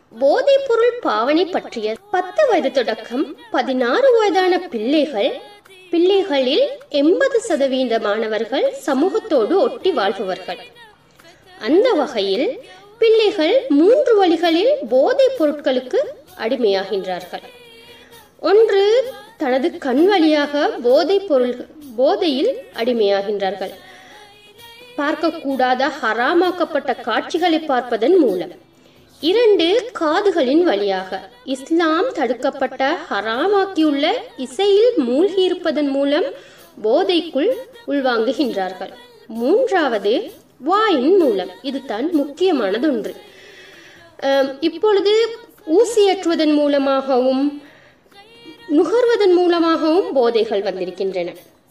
போதைப்பொருள் பாவனை பற்றிய பத்து வயது தொடக்கம் பதினாறு வயதான பிள்ளைகள் பிள்ளைகளில் எண்பது சதவீத மாணவர்கள் சமூகத்தோடு ஒட்டி வாழ்பவர்கள் அந்த வகையில் பிள்ளைகள் மூன்று வழிகளில் போதைப் பொருட்களுக்கு அடிமையாகின்றார்கள் ஒன்று தனது கண் வழியாக போதைப் பொருள் போதையில் அடிமையாகின்றார்கள் பார்க்கக்கூடாத ஹராமாக்கப்பட்ட காட்சிகளை பார்ப்பதன் மூலம் இரண்டு காதுகளின் வழியாக இஸ்லாம் தடுக்கப்பட்ட ஹராமாக்கியுள்ள இசையில் மூழ்கியிருப்பதன் மூலம் போதைக்குள் உள்வாங்குகின்றார்கள் மூன்றாவது வாயின் மூலம் இதுதான் முக்கியமானதொன்று அம், இப்பொழுது ஊசியேற்றுவதன் மூலமாகவும் நுகர்வதன் மூலமாகவும் போதைகள் வந்திருக்கின்றன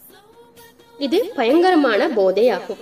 இது பயங்கரமான போதையாகும்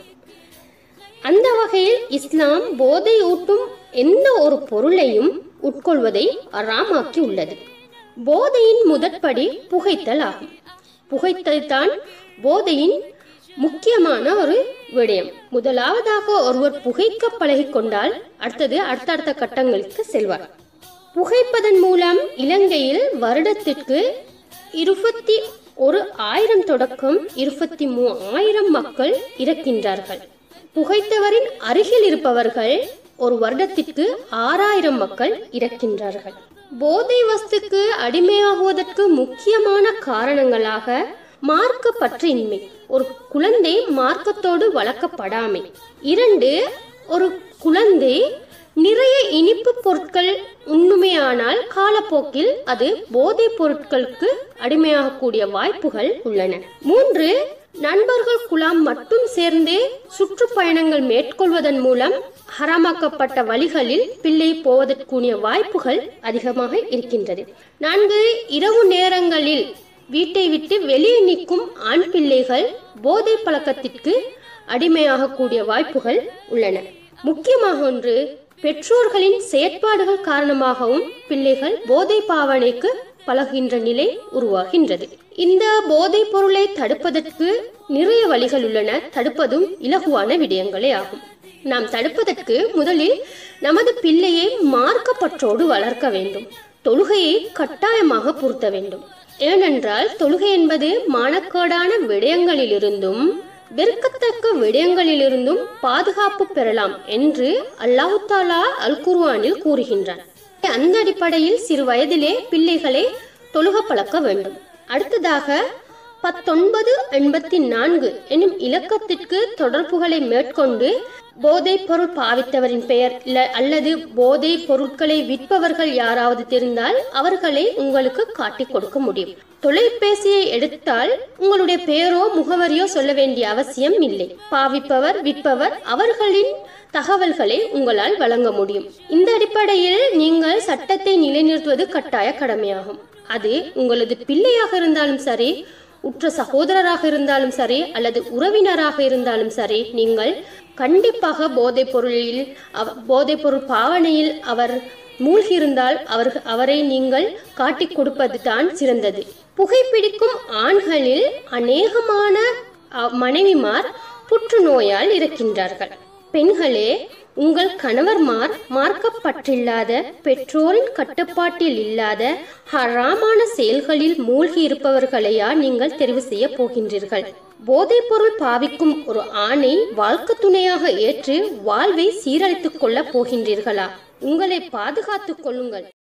அந்த வகையில் இஸ்லாம் போதை ஊட்டும் எந்த ஒரு பொருளையும் உட்கொள்வதை அறாமாக்கி உள்ளது போதையின் முதற்படி புகைத்தல் ஆகும் புகைத்தல் தான் போதையின் முக்கியமான ஒரு விடயம் முதலாவதாக ஒருவர் புகைக்க பழகிக் கொண்டால் அடுத்தது அடுத்தடுத்த கட்டங்களுக்கு செல்வார் புகைப்பதன் மூலம் இலங்கையில் வருடத்திற்கு இருபத்தி ஒரு ஆயிரம் தொடக்கம் இருபத்தி மூ ஆயிரம் மக்கள் இறக்கின்றார்கள் புகைத்தவரின் அருகில் இருப்பவர்கள் ஒரு வருடத்திற்கு ஆறாயிரம் மக்கள் இறக்கின்றார்கள் போதை வஸ்துக்கு அடிமையாகுவதற்கு முக்கியமான காரணங்களாக மார்க்க பற்றின்மை ஒரு குழந்தை மார்க்கத்தோடு வளர்க்கப்படாமை இரண்டு ஒரு குழந்தை நிறைய இனிப்பு பொருட்கள் உண்ணுமையானால் காலப்போக்கில் அது போதைப் பொருட்களுக்கு அடிமையாகக்கூடிய வாய்ப்புகள் உள்ளன மூன்று நண்பர்கள் குழாம் மட்டும் சேர்ந்து சுற்றுப்பயணங்கள் மேற்கொள்வதன் மூலம் ஹராமாக்கப்பட்ட வழிகளில் பிள்ளை போவதற்குரிய வாய்ப்புகள் அதிகமாக இருக்கின்றது நான்கு இரவு நேரங்களில் வீட்டை விட்டு வெளியே நிற்கும் ஆண் பிள்ளைகள் போதை பழக்கத்திற்கு அடிமையாகக்கூடிய வாய்ப்புகள் உள்ளன முக்கியமாக ஒன்று பெற்றோர்களின் செயற்பாடுகள் காரணமாகவும் பிள்ளைகள் போதை பாவனைக்கு பழகின்ற நிலை உருவாகின்றது இந்த போதைப் பொருளை தடுப்பதற்கு நிறைய வழிகள் உள்ளன தடுப்பதும் இலகுவான விடயங்களே ஆகும் நாம் தடுப்பதற்கு முதலில் நமது பிள்ளையை மார்க்கப்பற்றோடு வளர்க்க வேண்டும் தொழுகையை கட்டாயமாக பொருத்த வேண்டும் ஏனென்றால் தொழுகை என்பது மானக்கேடான விடயங்களிலிருந்தும் வெறுக்கத்தக்க விடயங்களிலிருந்தும் பாதுகாப்பு பெறலாம் என்று அல்லாஹு தாலா அல் குர்ஆனில் கூறுகின்றான் அந்த அடிப்படையில் சிறு வயதிலே பிள்ளைகளை தொழுக பழக்க வேண்டும் அடுத்ததாக பத்தொன்பது எண்பத்தி நான்கு எனும் இலக்கத்திற்கு தொடர்புகளை மேற்கொண்டு போதைப் பொருள் பாவித்தவரின் பெயர் இல்ல அல்லது போதைப் பொருட்களை விற்பவர்கள் யாராவது தெரிந்தால் அவர்களை உங்களுக்கு காட்டிக் கொடுக்க முடியும் தொலைபேசியை எடுத்தால் உங்களுடைய பெயரோ முகவரியோ சொல்ல வேண்டிய அவசியம் இல்லை பாவிப்பவர் விற்பவர் அவர்களின் தகவல்களை உங்களால் வழங்க முடியும் இந்த அடிப்படையில் நீங்கள் சட்டத்தை நிலைநிறுத்துவது கட்டாய கடமையாகும் அது உங்களது பிள்ளையாக இருந்தாலும் சரி உற்ற சகோதரராக இருந்தாலும் சரி அல்லது உறவினராக இருந்தாலும் சரி நீங்கள் கண்டிப்பாக போதைப் பொருளில் அவ- போதைப் பொருள் பாவனையில் அவர் மூழ்கியிருந்தால் அவர் அவரை நீங்கள் காட்டிக் கொடுப்பது தான் சிறந்தது புகைப்பிடிக்கும் ஆண்களில் அநேகமான அ, மனைவிமார் புற்றுநோயால் இருக்கின்றார்கள் பெண்களே உங்கள் கணவர்மார் மார்க்கப்பற்றில்லாத பெற்றோரின் கட்டுப்பாட்டில் இல்லாத ஹராமான செயல்களில் மூழ்கி இருப்பவர்களையா நீங்கள் தெரிவு செய்ய போகின்றீர்கள் போதைப்பொருள் பாவிக்கும் ஒரு ஆணை வாழ்க்கை துணையாக ஏற்று வாழ்வை சீரழித்துக் கொள்ளப் போகின்றீர்களா உங்களை பாதுகாத்துக் கொள்ளுங்கள்